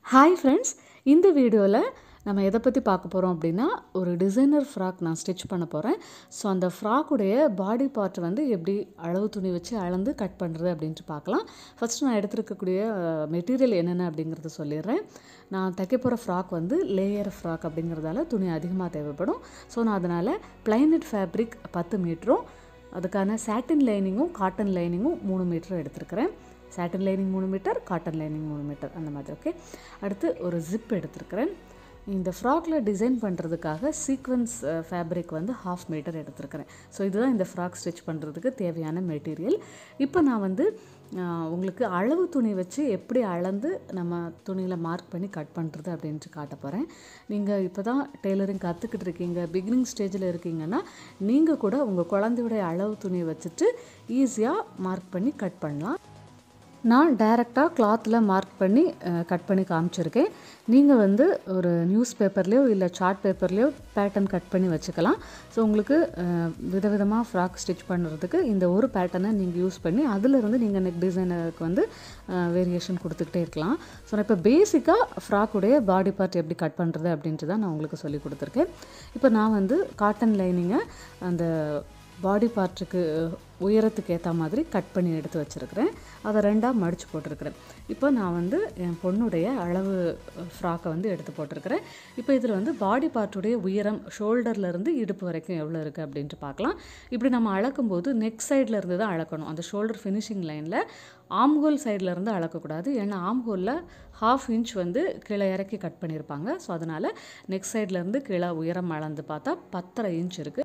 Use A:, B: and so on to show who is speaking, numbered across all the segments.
A: hi friends இந்த வீடியோவில் நம்ம எதை பற்றி பார்க்க போகிறோம் அப்படின்னா ஒரு டிசைனர் ஃப்ராக் நான் ஸ்டிச் பண்ண போகிறேன் ஸோ அந்த ஃப்ராக்குடைய பாடி பார்ட் வந்து எப்படி அளவு துணி வச்சு அளந்து கட் பண்ணுறது அப்படின்ட்டு பார்க்கலாம் ஃபஸ்ட்டு நான் எடுத்துருக்கக்கூடிய மெட்டீரியல் என்னென்ன அப்படிங்கிறத சொல்லிடுறேன் நான் தைக்க போகிற ஃப்ராக் வந்து லேயர் ஃப்ராக் அப்படிங்கிறதால துணி அதிகமாக தேவைப்படும் ஸோ நான் அதனால் பிளைனட் ஃபேப்ரிக் பத்து மீட்டரும் அதுக்கான சாட்டின் லைனிங்கும் காட்டன் லைனிங்கும் மூணு மீட்டரும் எடுத்திருக்கிறேன் சாட்டின் லைனிங் மூணு மீட்டர் காட்டன் லைனிங் மூணு மீட்டர் அந்த மாதிரி ஓகே அடுத்து ஒரு ஜிப் எடுத்திருக்கிறேன் இந்த ஃப்ராக்கில் டிசைன் பண்ணுறதுக்காக சீக்வன்ஸ் ஃபேப்ரிக் வந்து ஹாஃப் மீட்டர் எடுத்திருக்கிறேன் ஸோ இதுதான் இந்த ஃப்ராக் ஸ்டிச் பண்ணுறதுக்கு தேவையான மெட்டீரியல் இப்போ நான் வந்து ஆஹ், உங்களுக்கு அளவு துணி வச்சு எப்படி அளந்து நம்ம துணியில் மார்க் பண்ணி கட் பண்ணுறது அப்படின்ட்டு காட்ட போகிறேன் நீங்கள் இப்போ தான் டெய்லரிங் கற்றுக்கிட்டு இருக்கீங்க பிகினிங் ஸ்டேஜில் இருக்கீங்கன்னா நீங்கள் கூட உங்கள் குழந்தையுடைய அளவு துணியை வச்சுட்டு ஈஸியாக மார்க் பண்ணி கட் பண்ணலாம் நான் டைரெக்டாக கிளாத்தில் மார்க் பண்ணி கட் பண்ணி காமிச்சிருக்கேன் நீங்கள் வந்து ஒரு நியூஸ் பேப்பர்லேயோ இல்லை சார்ட் பேப்பர்லேயோ பேட்டர்ன் கட் பண்ணி வச்சுக்கலாம் ஸோ உங்களுக்கு அஹ், விதவிதமாக ஃப்ராக் ஸ்டிச் பண்ணுறதுக்கு இந்த ஒரு பேட்டர்னை நீங்கள் யூஸ் பண்ணி அதிலிருந்து நீங்கள் நெக் டிசைனருக்கு வந்து வேரியேஷன் கொடுத்துக்கிட்டே இருக்கலாம் ஸோ நான் இப்போ பேசிக்காக ஃப்ராக்குடைய பாடி பார்ட் எப்படி கட் பண்ணுறது அப்படின்ட்டு தான் நான் உங்களுக்கு சொல்லி கொடுத்துருக்கேன் இப்போ நான் வந்து காட்டன் லைனிங்கை அந்த பாடி பார்ட்டுக்கு உயரத்துக்கு ஏற்ற மாதிரி கட் பண்ணி எடுத்து வச்சுருக்கிறேன் அதை ரெண்டாக மடித்து போட்டிருக்கிறேன் இப்போ நான் வந்து என் பொண்ணுடைய அளவு ஃப்ராக்கை வந்து எடுத்து போட்டிருக்கிறேன் இப்போ இதில் வந்து பாடி பார்ட்டுடைய உயரம் ஷோல்டர்லேருந்து இடுப்பு வரைக்கும் எவ்வளோ இருக்குது அப்படின்ட்டு பார்க்கலாம் இப்படி நம்ம அளக்கும்போது நெக் சைடில் இருந்து தான் அளக்கணும் அந்த ஷோல்டர் ஃபினிஷிங் லைனில் ஆம்ஹோல் சைடில் இருந்து அளக்கக்கூடாது ஏன்னா ஆம்ஹோலில் ஹாஃப் இன்ச் வந்து கீழே இறக்கி கட் பண்ணியிருப்பாங்க ஸோ அதனால் நெக் சைட்லேருந்து கீழே உயரம் அளந்து பார்த்தா பத்தரை இன்ச் இருக்குது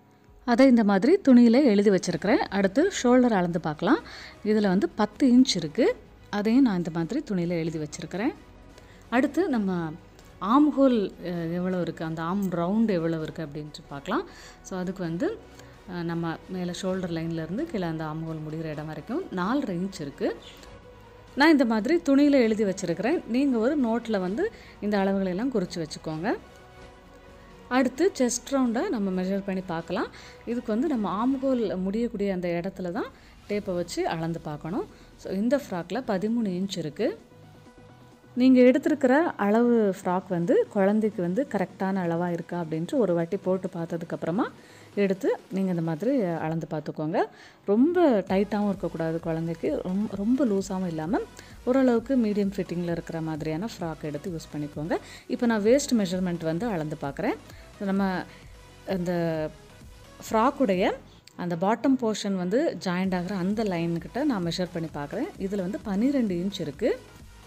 A: அதை இந்த மாதிரி துணியில் எழுதி வச்சுருக்கிறேன் அடுத்து ஷோல்டர் அளந்து பார்க்கலாம் இதில் வந்து பத்து இன்ச் இருக்குது அதையும் நான் இந்த மாதிரி துணியில் எழுதி வச்சுருக்கிறேன் அடுத்து நம்ம ஆம் ஹோல் எவ்வளோ இருக்குது அந்த ஆம் ரவுண்ட் எவ்வளோ இருக்குது அப்படின்ட்டு பார்க்கலாம் ஸோ அதுக்கு வந்து அஹ், நம்ம மேலே ஷோல்டர் லைன்லேருந்து கீழே அந்த ஆம் ஹோல் முடிகிற இடம் வரைக்கும் நாலரை இன்ச் இருக்குது நான் இந்த மாதிரி துணியில் எழுதி வச்சுருக்கிறேன் நீங்கள் ஒரு நோட்டில் வந்து இந்த அளவுகளை எல்லாம் குறித்து வச்சுக்கோங்க அடுத்து செஸ்ட் ரவுண்டை நம்ம மெஷர் பண்ணி பார்க்கலாம் இதுக்கு வந்து நம்ம ஆம்ஹோல் முடியக்கூடிய அந்த இடத்துல தான் டேப்பை வச்சு அளந்து பார்க்கணும் ஸோ இந்த ஃப்ராக்கில் பதிமூணு இன்ச் இருக்குது நீங்கள் எடுத்திருக்கிற அளவு ஃப்ராக் வந்து குழந்தைக்கு வந்து கரெக்டான அளவாக இருக்கா அப்படின்ட்டு ஒரு வாட்டி போட்டு பார்த்ததுக்கப்புறமா எடுத்து நீங்கள் இந்த மாதிரி அளந்து பார்த்துக்கோங்க ரொம்ப டைட்டாகவும் இருக்கக்கூடாது குழந்தைக்கு ரொம்ப ரொம்ப லூஸாகவும் இல்லாமல் ஓரளவுக்கு மீடியம் ஃபிட்டிங்கில் இருக்கிற மாதிரியான ஃப்ராக் எடுத்து யூஸ் பண்ணிக்கோங்க இப்போ நான் வேஸ்ட் மெஷர்மெண்ட் வந்து அளந்து பார்க்குறேன் நம்ம அந்த ஃப்ராக்குடைய அந்த பாட்டம் போர்ஷன் வந்து ஜாயிண்ட் ஆகிற அந்த லைன்கிட்ட நான் மெஷர் பண்ணி பார்க்குறேன் இதில் வந்து பன்னிரெண்டு இன்ச் இருக்குது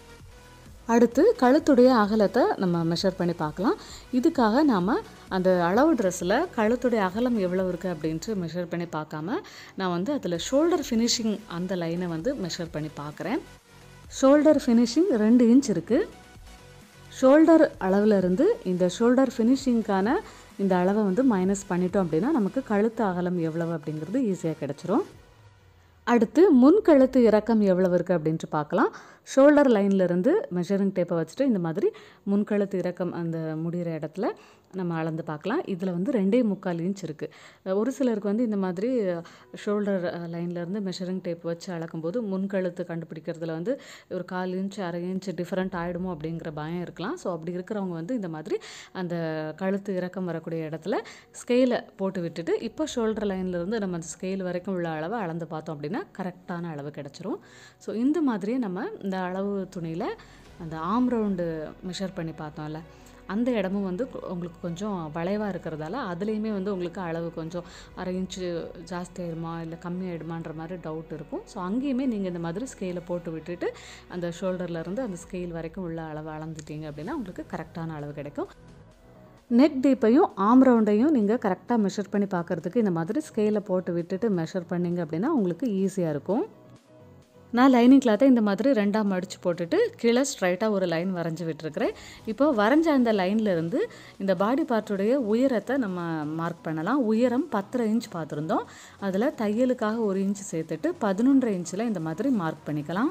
A: அடுத்து கழுத்துடைய அகலத்தை நம்ம மெஷர் பண்ணி பார்க்கலாம் இதுக்காக நாம் அந்த அளவு ட்ரெஸ்ஸில் கழுத்துடைய அகலம் எவ்வளோ இருக்குது அப்படின்ட்டு மெஷர் பண்ணி பார்க்காம நான் வந்து அதில் ஷோல்டர் ஃபினிஷிங் அந்த லைனை வந்து மெஷர் பண்ணி பார்க்குறேன் ஷோல்டர் ஃபினிஷிங் ரெண்டு இன்ச் இருக்குது ஷோல்டர் அளவில் இருந்து இந்த ஷோல்டர் ஃபினிஷிங்க்கான இந்த அளவை வந்து மைனஸ் பண்ணிட்டோம் அப்படின்னா நமக்கு கழுத்து அகலம் எவ்வளவு அப்படிங்கிறது ஈஸியாக கிடச்சிரும் அடுத்து முன் கழுத்து இறக்கம் எவ்வளவு இருக்குது அப்படின்ட்டு பார்க்கலாம் ஷோல்டர் லைன்லேருந்து மெஷரிங் டேப்பை வச்சுட்டு இந்த மாதிரி முன் கழுத்து இறக்கம் அந்த முடிகிற இடத்துல நம்ம அளந்து பார்க்கலாம் இதில் வந்து ரெண்டே முக்கால் இன்ச் இருக்குது ஒரு சிலருக்கு வந்து இந்த மாதிரி ஷோல்டர் லைன்லேருந்து மெஷரிங் டேப் வச்சு அளக்கும்போது முன் கழுத்து கண்டுபிடிக்கிறதுல வந்து ஒரு கால் இன்ச் அரை இன்ச் டிஃப்ரெண்ட் ஆகிடுமோ அப்படிங்கிற பயம் இருக்கலாம் ஸோ அப்படி இருக்கிறவங்க வந்து இந்த மாதிரி அந்த கழுத்து இறக்கம் வரக்கூடிய இடத்துல ஸ்கேலை போட்டு விட்டுட்டு இப்போ ஷோல்டர் லைன்லேருந்து நம்ம அந்த ஸ்கேல் வரைக்கும் உள்ள அளவை அளந்து பார்த்தோம் அப்படின்னா கரெக்டான அளவு கிடச்சிரும் ஸோ இந்த மாதிரியே நம்ம இந்த அளவு துணியில் அந்த ஆம் ரவுண்டு மெஷர் பண்ணி பார்த்தோம்ல அந்த இடமும் வந்து கொ- உங்களுக்கு கொஞ்சம் வளைவாக இருக்கிறதால அதுலேயுமே வந்து உங்களுக்கு அளவு கொஞ்சம் அரை இன்ச்சு ஜாஸ்தி ஆயிடுமா இல்லை கம்மி ஆயிடுமான்ற மாதிரி டவுட் இருக்கும் ஸோ அங்கேயுமே நீங்கள் இந்த மாதிரி ஸ்கேலை போட்டு விட்டுட்டு அந்த ஷோல்டர்ல இருந்து அந்த ஸ்கேல் வரைக்கும் உள்ள அளவு அளந்துட்டீங்க அப்படின்னா உங்களுக்கு கரெக்டான அளவு கிடைக்கும் நெக் டீப்பையும் ஆம் ரவுண்டையும் நீங்கள் கரெக்டாக மெஷர் பண்ணி பார்க்குறதுக்கு இந்த மாதிரி ஸ்கேலை போட்டு விட்டுட்டு மெஷர் பண்ணீங்க அப்படின்னா உங்களுக்கு ஈஸியாக இருக்கும் நான் லைனிங் கிளாத்தை இந்த மாதிரி ரெண்டாக மடித்து போட்டுட்டு கீழே ஸ்ட்ரைட்டாக ஒரு லைன் வரைஞ்சி விட்டுருக்கிறேன் இப்போ வரைஞ்ச அந்த லைன்ல இருந்து இந்த பாடி பார்ட்டுடைய உயரத்தை நம்ம மார்க் பண்ணலாம் உயரம் பத்தரை இன்ச் பார்த்துருந்தோம் அதில் தையலுக்காக ஒரு இன்ச் சேர்த்துட்டு பதினொன்றரை இன்ச்சில் இந்த மாதிரி மார்க் பண்ணிக்கலாம்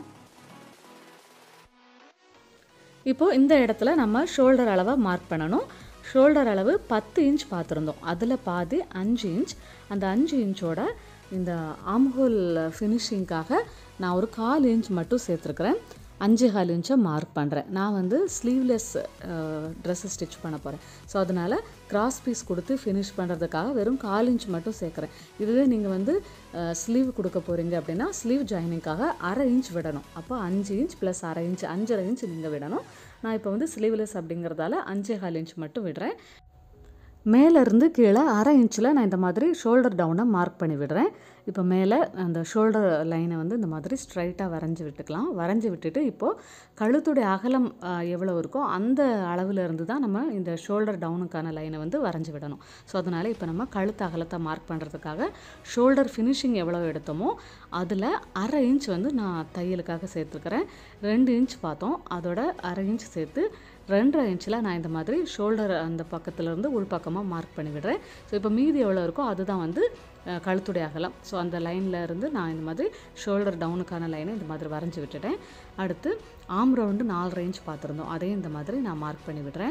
A: இப்போ இந்த இடத்துல நம்ம ஷோல்டர் அளவை மார்க் பண்ணணும் ஷோல்டர் அளவு பத்து இன்ச் பார்த்துருந்தோம் அதில் பாதி அஞ்சு இன்ச் அந்த அஞ்சு இன்ச்சோட இந்த ஆம்ஹோல் ஃபினிஷிங்காக நான் ஒரு கால் இன்ச் மட்டும் சேர்த்துருக்குறேன் அஞ்சு கால் இன்ச்சை மார்க் பண்ணுறேன் நான் வந்து ஸ்லீவ்லெஸ் ட்ரெஸ்ஸு ஸ்டிச் பண்ண போகிறேன் ஸோ அதனால் கிராஸ் பீஸ் கொடுத்து ஃபினிஷ் பண்ணுறதுக்காக வெறும் கால் இன்ச் மட்டும் சேர்க்குறேன் இதுவே நீங்கள் வந்து ஸ்லீவ் கொடுக்க போகிறீங்க அப்படின்னா ஸ்லீவ் ஜாயினிங்காக அரை இன்ச் விடணும் அப்போ அஞ்சு இன்ச் ப்ளஸ் அரை இன்ச் அஞ்சரை இன்ச் நீங்கள் விடணும் நான் இப்போ வந்து ஸ்லீவ்லெஸ் அப்படிங்கிறதால அஞ்சே கால் இன்ச் மட்டும் விடுறேன் மேலேருந்து கீழே அரை இன்ச்சில் நான் இந்த மாதிரி ஷோல்டர் டவுனை மார்க் பண்ணி விடுறேன் இப்போ மேலே அந்த ஷோல்டர் லைனை வந்து இந்த மாதிரி ஸ்ட்ரைட்டாக வரைஞ்சி விட்டுக்கலாம் வரைஞ்சி விட்டுட்டு இப்போது கழுத்துடைய அகலம் எவ்வளோ இருக்கோ அந்த அளவில் இருந்து தான் நம்ம இந்த ஷோல்டர் டவுனுக்கான லைனை வந்து வரைஞ்சி விடணும் ஸோ அதனால் இப்போ நம்ம கழுத்து அகலத்தை மார்க் பண்ணுறதுக்காக ஷோல்டர் ஃபினிஷிங் எவ்வளோ எடுத்தோமோ அதில் அரை இன்ச் வந்து நான் தையலுக்காக சேர்த்துக்கிறேன் ரெண்டு இன்ச் பார்த்தோம் அதோட அரை இன்ச் சேர்த்து ரெண்டரை இன்ச்சில் நான் இந்த மாதிரி ஷோல்டர் அந்த பக்கத்துலேருந்து உள்பக்கமாக மார்க் பண்ணி விடுறேன் ஸோ இப்போ மீதி எவ்வளோ இருக்கோ அதுதான் வந்து கழுத்துடைய அகலம் ஸோ அந்த லைனில் இருந்து நான் இந்த மாதிரி ஷோல்டர் டவுனுக்கான லைனை இந்த மாதிரி வரைஞ்சி விட்டுட்டேன் அடுத்து ஆம் ரவுண்டு நாலரை இன்ச் பார்த்துருந்தோம் அதையும் இந்த மாதிரி நான் மார்க் பண்ணி விடுறேன்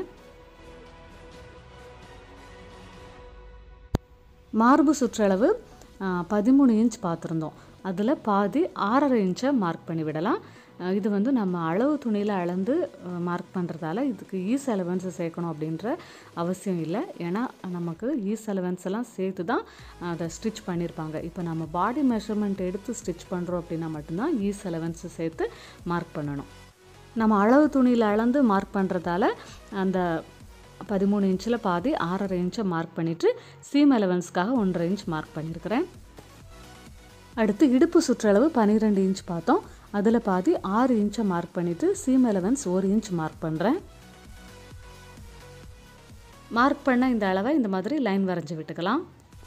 A: மார்பு சுற்றளவு பதிமூணு இன்ச் பார்த்துருந்தோம் அதில் பாதி ஆறரை இன்ச்சை மார்க் பண்ணி விடலாம் இது வந்து நம்ம அளவு துணியில் அளந்து மார்க் பண்ணுறதால இதுக்கு ஈஸ் அலவன்ஸை சேர்க்கணும் அப்படின்ற அவசியம் இல்லை ஏன்னா நமக்கு ஈஸ் அலவன்ஸ் எல்லாம் சேர்த்து தான் அதை ஸ்டிச் பண்ணியிருப்பாங்க இப்போ நம்ம பாடி மெஷர்மெண்ட் எடுத்து ஸ்டிச் பண்ணுறோம் அப்படின்னா மட்டும்தான் ஈஸ் அலவன்ஸை சேர்த்து மார்க் பண்ணணும் நம்ம அளவு துணியில் அளந்து மார்க் பண்ணுறதால அந்த பதிமூணு இன்ச்சில் பாதி ஆறரை இன்ச்சை மார்க் பண்ணிவிட்டு சீம் அலவன்ஸ்க்காக ஒன்றரை இன்ச் மார்க் பண்ணியிருக்கிறேன் அடுத்து இடுப்பு சுற்றளவு பன்னிரெண்டு இன்ச் பார்த்தோம் அதில் பாதி ஆறு இன்ச்சை மார்க் பண்ணிவிட்டு சீம் அலவன்ஸ் ஒரு இன்ச் மார்க் பண்ணுறேன் மார்க் பண்ண இந்த அளவை இந்த மாதிரி லைன் வரைஞ்சி விட்டுக்கலாம்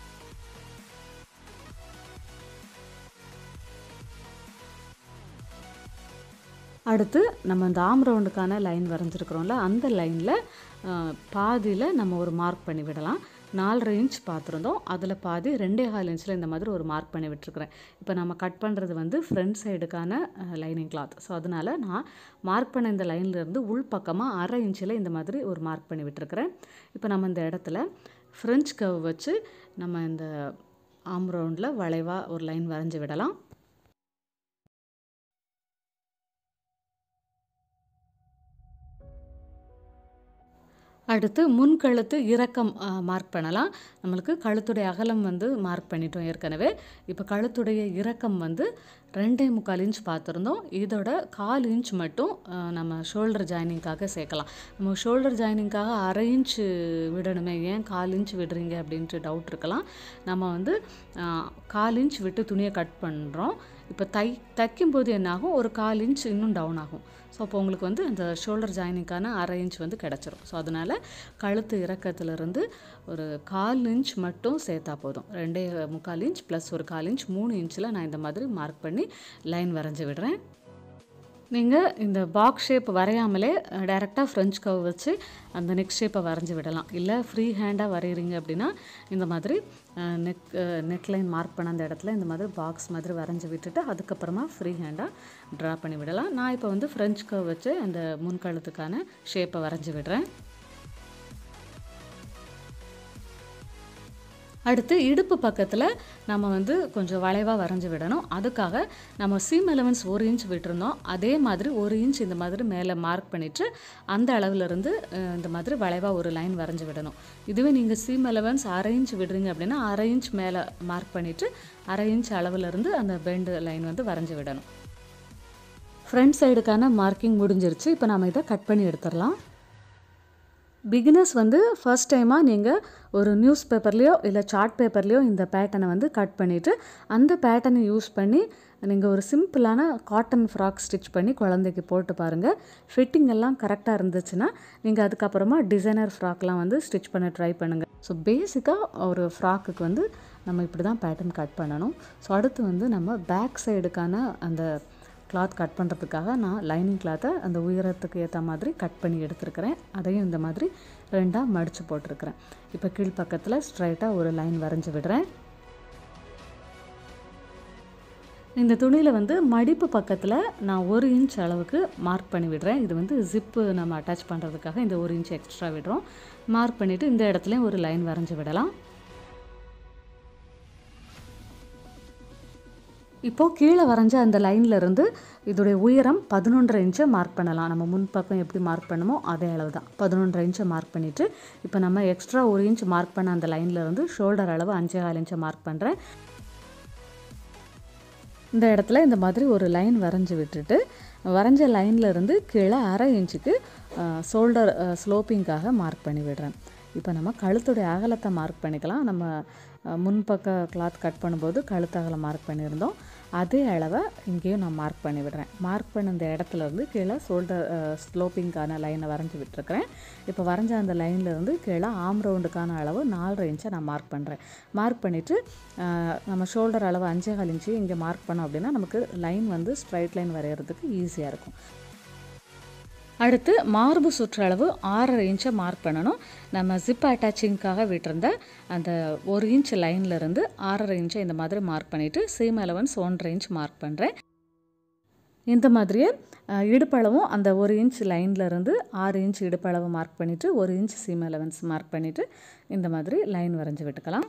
A: அடுத்து நம்ம இந்த ஆம் ரவுண்டுக்கான லைன் வரைஞ்சிருக்கிறோம்ல அந்த லைனில் பாதியில் நம்ம ஒரு மார்க் பண்ணி விடலாம் நாலரை இன்ச் பார்த்துருந்தோம் அதில் பாதி ரெண்டே கால் இன்ச்சில் இந்த மாதிரி ஒரு மார்க் பண்ணி விட்டுருக்குறேன் இப்போ நம்ம கட் பண்ணுறது வந்து ஃப்ரண்ட் சைடுக்கான லைனிங் கிளாத் ஸோ அதனால் நான் மார்க் பண்ண இந்த லைன்லேருந்து உள் பக்கமாக அரை இன்ச்சில் இந்த மாதிரி ஒரு மார்க் பண்ணி விட்டுருக்குறேன் இப்போ நம்ம இந்த இடத்துல ஃப்ரெஞ்ச் கவ் வச்சு நம்ம இந்த ஆம் ரவுண்டில் வளைவாக ஒரு லைன் வரைஞ்சி விடலாம் அடுத்து முன் கழுத்து இறக்கம் மார்க் பண்ணலாம் நம்மளுக்கு கழுத்துடைய அகலம் வந்து மார்க் பண்ணிட்டோம் ஏற்கனவே இப்போ கழுத்துடைய இறக்கம் வந்து ரெண்டே முக்கால் இன்ச் பார்த்துருந்தோம் இதோட கால் இன்ச் மட்டும் நம்ம ஷோல்டர் ஜாயினிங்காக சேர்க்கலாம் நம்ம ஷோல்டர் ஜாயினிங்காக அரை இன்ச் விடணுமே ஏன் கால் இன்ச் விடுறீங்க அப்படின்ட்டு டவுட் இருக்கலாம் நம்ம வந்து கால் இன்ச் விட்டு துணியை கட் பண்ணுறோம் இப்போ தை தைக்கும்போது என்னாகும் ஒரு கால் இன்ச் இன்னும் டவுன் ஆகும் ஸோ அப்போ உங்களுக்கு வந்து அந்த ஷோல்டர் ஜாயினிங்கான அரை இன்ச் வந்து கிடச்சிரும் ஸோ அதனால் கழுத்து இறக்கத்துலேருந்து ஒரு கால் இன்ச் மட்டும் சேர்த்தா போதும் ரெண்டே முக்கால் இன்ச் ப்ளஸ் ஒரு கால் இன்ச் மூணு இன்ச்சில் நான் இந்த மாதிரி மார்க் பண்ணி லைன் வரைஞ்சி விடுறேன் நீங்கள் இந்த பாக்ஸ் ஷேப் வரையாமலே டைரெக்டாக ஃப்ரெஞ்ச் கவ் வச்சு அந்த நெக் ஷேப்பை வரைஞ்சி விடலாம் இல்லை ஃப்ரீ ஹேண்டாக வரைகிறீங்க அப்படின்னா இந்த மாதிரி நெக் நெக் லைன் மார்க் பண்ண அந்த இடத்துல இந்த மாதிரி பாக்ஸ் மாதிரி வரைஞ்சி விட்டுட்டு அதுக்கப்புறமா ஃப்ரீ ஹேண்டாக ட்ரா பண்ணி விடலாம் நான் இப்போ வந்து ஃப்ரெஞ்ச் கவ் வச்சு அந்த முன்கழுத்துக்கான ஷேப்பை வரைஞ்சி விடுறேன் அடுத்து இடுப்பு பக்கத்தில் நம்ம வந்து கொஞ்சம் வளைவாக வரைஞ்சி விடணும் அதுக்காக நம்ம சீம் எலவன்ஸ் ஒரு இன்ச் விட்டுருந்தோம் அதே மாதிரி ஒரு இன்ச் இந்த மாதிரி மேலே மார்க் பண்ணிவிட்டு அந்த அளவுலேருந்து இந்த மாதிரி வளைவாக ஒரு லைன் வரைஞ்சி விடணும் இதுவே நீங்கள் சீம் எலவன்ஸ் அரை இன்ச் விடுறீங்க அப்படின்னா அரை இன்ச் மேலே மார்க் பண்ணிவிட்டு அரை இன்ச் அளவுலேருந்து அந்த பெண்டு லைன் வந்து வரைஞ்சி விடணும் ஃப்ரண்ட் சைடுக்கான மார்க்கிங் முடிஞ்சிருச்சு இப்போ நம்ம இதை கட் பண்ணி எடுத்துடலாம் பிகினர்ஸ் வந்து ஃபர்ஸ்ட் டைமாக நீங்கள் ஒரு நியூஸ் பேப்பர்லேயோ இல்லை சார்ட் பேப்பர்லேயோ இந்த பேட்டர்னை வந்து கட் பண்ணிவிட்டு அந்த பேட்டர்னை யூஸ் பண்ணி நீங்கள் ஒரு சிம்பிளான காட்டன் ஃப்ராக் ஸ்டிச் பண்ணி குழந்தைக்கு போட்டு பாருங்கள் ஃபிட்டிங் எல்லாம் கரெக்டாக இருந்துச்சுன்னா நீங்கள் அதுக்கப்புறமா டிசைனர் ஃப்ராக்லாம் வந்து ஸ்டிச் பண்ண ட்ரை பண்ணுங்கள் ஸோ பேசிக்காக ஒரு ஃப்ராக்குக்கு வந்து நம்ம இப்படி தான் பேட்டர்ன் கட் பண்ணணும் ஸோ அடுத்து வந்து நம்ம பேக் சைடுக்கான அந்த கிளாத் கட் பண்ணுறதுக்காக நான் லைனிங் கிளாத்தை அந்த உயரத்துக்கு ஏற்ற மாதிரி கட் பண்ணி எடுத்துருக்கிறேன் அதையும் இந்த மாதிரி ரெண்டாக மடித்து போட்டிருக்கிறேன் இப்போ கீழ்ப்பக்கத்தில் ஸ்ட்ரைட்டாக ஒரு லைன் வரைஞ்சி விடுறேன் இந்த துணியில் வந்து மடிப்பு பக்கத்தில் நான் ஒரு இன்ச் அளவுக்கு மார்க் பண்ணி விடுறேன் இது வந்து ஜிப்பு நம்ம அட்டாச் பண்ணுறதுக்காக இந்த ஒரு இன்ச் எக்ஸ்ட்ரா விடுறோம் மார்க் பண்ணிவிட்டு இந்த இடத்துலையும் ஒரு லைன் வரைஞ்சி விடலாம் இப்போது கீழே வரைஞ்ச அந்த லைன்ல இருந்து இதோடைய உயரம் பதினொன்றரை இன்ச்சை மார்க் பண்ணலாம் நம்ம முன்பக்கம் எப்படி மார்க் பண்ணமோ அதே அளவு தான் பதினொன்றரை இன்ச்சை மார்க் பண்ணிவிட்டு இப்போ நம்ம எக்ஸ்ட்ரா ஒரு இன்ச் மார்க் பண்ண அந்த லைன்ல இருந்து ஷோல்டர் அளவு அஞ்சே கால் இன்ச்சை மார்க் பண்ணுறேன் இந்த இடத்துல இந்த மாதிரி ஒரு லைன் வரைஞ்சி விட்டுட்டு வரைஞ்ச லைன்ல இருந்து கீழே அரை இன்ச்சுக்கு ஷோல்டர் ஸ்லோப்பிங்காக மார்க் பண்ணி விடுறேன் இப்போ நம்ம கழுத்துடைய அகலத்தை மார்க் பண்ணிக்கலாம் நம்ம அஹ், முன்பக்க கிளாத் கட் பண்ணும்போது கழுத்து அகலம் மார்க் பண்ணியிருந்தோம் அதே அளவை இங்கேயும் நான் மார்க் பண்ணி விடுறேன் மார்க் பண்ண இந்த இடத்துல இருந்து கீழே ஷோல்டர் ஸ்லோப்பிங்கான லைனை வரைஞ்சி விட்டுருக்கிறேன் இப்போ வரைஞ்ச அந்த லைன்ல இருந்து கீழே ஆம் ரவுண்டுக்கான அளவு நாலரை இன்ச்சை நான் மார்க் பண்ணுறேன் மார்க் பண்ணிவிட்டு நம்ம ஷோல்டர் அளவு அஞ்சே கால் இன்ச்சு இங்கே மார்க் பண்ணோம் அப்படின்னா நமக்கு லைன் வந்து ஸ்ட்ரைட் லைன் வரைகிறதுக்கு ஈஸியாக இருக்கும் அடுத்து மார்பு சுற்றளவு ஆறரை இன்ச்சை மார்க் பண்ணணும் நம்ம ஜிப் அட்டாச்சிங்க்காக விட்டிருந்த அந்த ஒரு இன்ச் லைன்ல இருந்து ஆறரை இன்ச்சை இந்த மாதிரி மார்க் பண்ணிவிட்டு சீம் அலவன்ஸ் ஒன்றரை இன்ச் மார்க் பண்ணுறேன் இந்த மாதிரியே அஹ், இடுப்பளவும் அந்த ஒரு இன்ச் லைன்ல இருந்து ஆறு இன்ச் இடுப்பளவு மார்க் பண்ணிவிட்டு ஒரு இன்ச் சீம் அலவன்ஸ் மார்க் பண்ணிவிட்டு இந்த மாதிரி லைன் வரைஞ்சி விட்டுக்கலாம்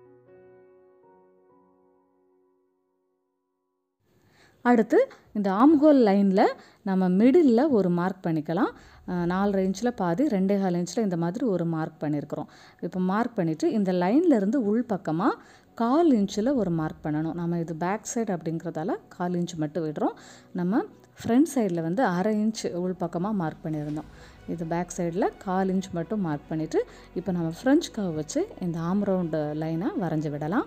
A: அடுத்து இந்த ஆம்ஹோல் லைனில் நம்ம மிடில் ஒரு மார்க் பண்ணிக்கலாம் அஹ், நாலரை இன்ச்சில் பாதி ரெண்டே கால் இன்ச்சில் இந்த மாதிரி ஒரு மார்க் பண்ணியிருக்கிறோம் இப்போ மார்க் பண்ணிவிட்டு இந்த லைன்ல இருந்து உள் பக்கமாக கால் இன்ச்சில் ஒரு மார்க் பண்ணணும் நம்ம இது பேக் சைடு அப்படிங்கிறதால கால் இன்ச் மட்டும் விடுறோம் நம்ம ஃப்ரண்ட் சைடில் வந்து அரை இன்ச் உள் பக்கமாக மார்க் பண்ணியிருந்தோம் இது பேக் சைடில் கால் இன்ச் மட்டும் மார்க் பண்ணிவிட்டு இப்போ நம்ம ஃப்ரெஞ்ச் கவ் வச்சு இந்த ஆம் ரவுண்டு லைனை வரைஞ்சி விடலாம்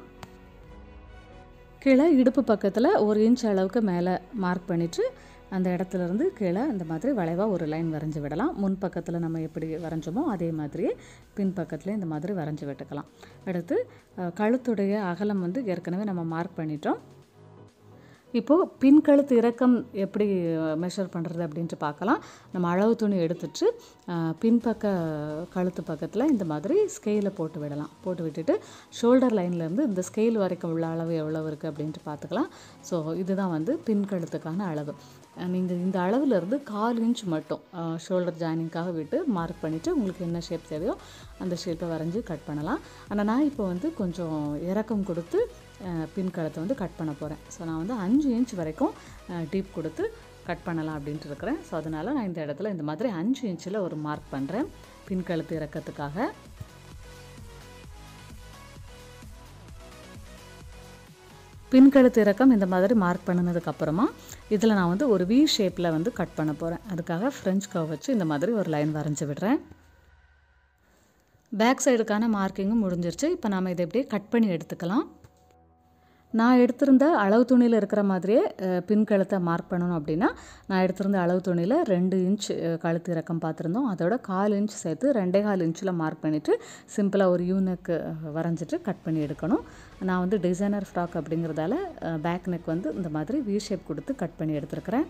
A: கீழே இடுப்பு பக்கத்தில் ஒரு இன்ச் அளவுக்கு மேலே மார்க் பண்ணிவிட்டு அந்த இடத்துல இருந்து கீழே இந்த மாதிரி வளைவாக ஒரு லைன் வரைஞ்சி விடலாம் முன் பக்கத்தில் நம்ம எப்படி வரைஞ்சோமோ அதே மாதிரியே பின் பக்கத்தில் இந்த மாதிரி வரைஞ்சி விட்டுக்கலாம் அடுத்து அஹ், கழுத்துடைய அகலம் வந்து ஏற்கனவே நம்ம மார்க் பண்ணிட்டோம் இப்போது பின் கழுத்து இறக்கம் எப்படி மெஷர் பண்ணுறது அப்படின்ட்டு பார்க்கலாம் நம்ம அளவு துணி எடுத்துட்டு அஹ், பின்பக்க கழுத்து பக்கத்தில் இந்த மாதிரி ஸ்கேலை போட்டு விடலாம் போட்டு விட்டுட்டு ஷோல்டர் லைன்லேருந்து இந்த ஸ்கேல் வரைக்கும் உள்ள அளவு எவ்வளவு இருக்குது அப்படின்ட்டு பார்த்துக்கலாம் ஸோ இதுதான் வந்து பின் கழுத்துக்கான அளவு நீங்கள் இந்த அளவுலேருந்து கால் இன்ச் மட்டும் ஷோல்டர் ஜாயினிங்காக விட்டு மார்க் பண்ணிவிட்டு உங்களுக்கு என்ன ஷேப் தேவையோ அந்த ஷேப்பை வரைஞ்சி கட் பண்ணலாம் ஆனால் நான் இப்போ வந்து கொஞ்சம் இறக்கம் கொடுத்து அஹ், பின் கழுத்தை வந்து கட் பண்ண போகிறேன் ஸோ நான் வந்து அஞ்சு இன்ச் வரைக்கும் டீப் கொடுத்து கட் பண்ணலாம் அப்படின்ட்டு இருக்கிறேன் ஸோ அதனால் நான் இந்த இடத்துல இந்த மாதிரி அஞ்சு இன்ச்சில் ஒரு மார்க் பண்ணுறேன் பின் கழுத்து இறக்கத்துக்காக பின்கழுத்து இறக்கம் இந்த மாதிரி மார்க் பண்ணினதுக்கு அப்புறமா இதில் நான் வந்து ஒரு வி ஷேப்பில் வந்து கட் பண்ண போகிறேன் அதுக்காக ஃப்ரெஞ்ச் கவ் வச்சு இந்த மாதிரி ஒரு லைன் வரைஞ்சி விடுறேன் பேக் சைடுக்கான மார்க்கிங்கும் முடிஞ்சிருச்சு இப்போ நாம் இதை எப்படியே கட் பண்ணி எடுத்துக்கலாம் நான் எடுத்திருந்த அளவு துணியில் இருக்கிற மாதிரியே அஹ், பின் கழுத்தை மார்க் பண்ணணும் அப்படின்னா நான் எடுத்திருந்த அளவு துணியில் ரெண்டு இன்ச் அஹ், கழுத்து இறக்கம் பார்த்துருந்தோம் அதோட கால் இன்ச் சேர்த்து ரெண்டே கால் இன்ச்சில் மார்க் பண்ணிவிட்டு சிம்பிளாக ஒரு யூனக்கு வரைஞ்சிட்டு கட் பண்ணி எடுக்கணும் நான் வந்து டிசைனர் ஃப்ராக் அப்படிங்கிறதால பேக் நெக் வந்து இந்த மாதிரி வி ஷேப் கொடுத்து கட் பண்ணி எடுத்துருக்கிறேன்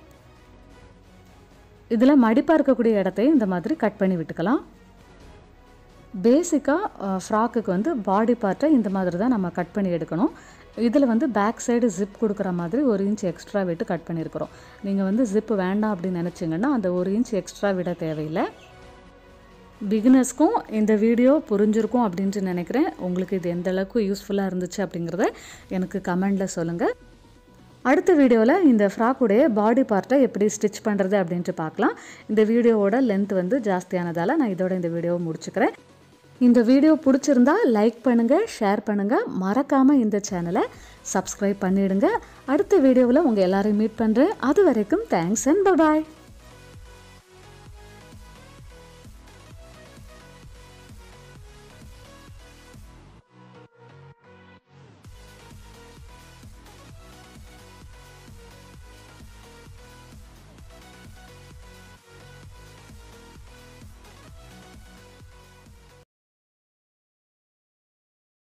A: இதில் மடிப்பாக இருக்கக்கூடிய இடத்தையும் இந்த மாதிரி கட் பண்ணி விட்டுக்கலாம் பேசிக்காக ஃப்ராக்குக்கு வந்து பாடி பார்ட்டை இந்த மாதிரி தான் நம்ம கட் பண்ணி எடுக்கணும் இதில் வந்து பேக் சைடு ஜிப் கொடுக்குற மாதிரி ஒரு இன்ச் எக்ஸ்ட்ரா விட்டு கட் பண்ணியிருக்கிறோம் நீங்கள் வந்து ஜிப் வேண்டாம் அப்படின்னு நினச்சிங்கன்னா அந்த ஒரு இன்ச் எக்ஸ்ட்ரா விட தேவையில்லை பிகினர்ஸ்க்கும் இந்த வீடியோ புரிஞ்சிருக்கும் அப்படின்ட்டு நினைக்கிறேன் உங்களுக்கு இது எந்த அளவுக்கு யூஸ்ஃபுல்லாக இருந்துச்சு அப்படிங்கிறத எனக்கு கமெண்டில் சொல்லுங்கள் அடுத்த வீடியோவில் இந்த ஃப்ராக்குடைய பாடி பார்ட்டை எப்படி ஸ்டிச் பண்ணுறது அப்படின்ட்டு பார்க்கலாம் இந்த வீடியோவோட லென்த் வந்து ஜாஸ்தியானதால் நான் இதோட இந்த வீடியோவை முடிச்சுக்கிறேன் இந்த வீடியோ பிடிச்சிருந்தா லைக் பண்ணுங்கள் ஷேர் பண்ணுங்கள் மறக்காமல் இந்த சேனலை சப்ஸ்கிரைப் பண்ணிடுங்க அடுத்த வீடியோவில் உங்கள் எல்லாரையும் மீட் பண்ணுறேன் அது வரைக்கும் தேங்க்ஸ் அண்ட் பபாய்